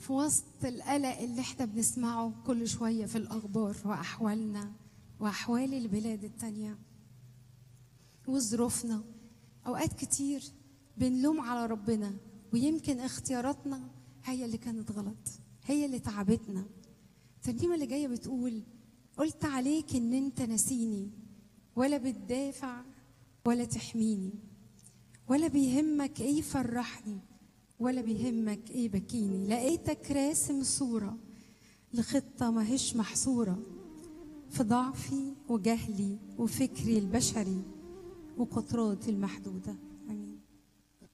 في وسط القلق اللي احنا بنسمعه كل شوية في الأخبار وأحوالنا وأحوال البلاد التانية وظروفنا أوقات كتير بنلوم على ربنا ويمكن اختياراتنا هي اللي كانت غلط هي اللي تعبتنا الترنيمة اللي جاية بتقول قلت عليك إن أنت نسيني ولا بتدافع ولا تحميني ولا بيهمك إيه يفرحني ولا بيهمك إيه بكيني لقيتك راسم صورة لخطة ماهيش محصورة في ضعفي وجهلي وفكري البشري وقطراتي المحدودة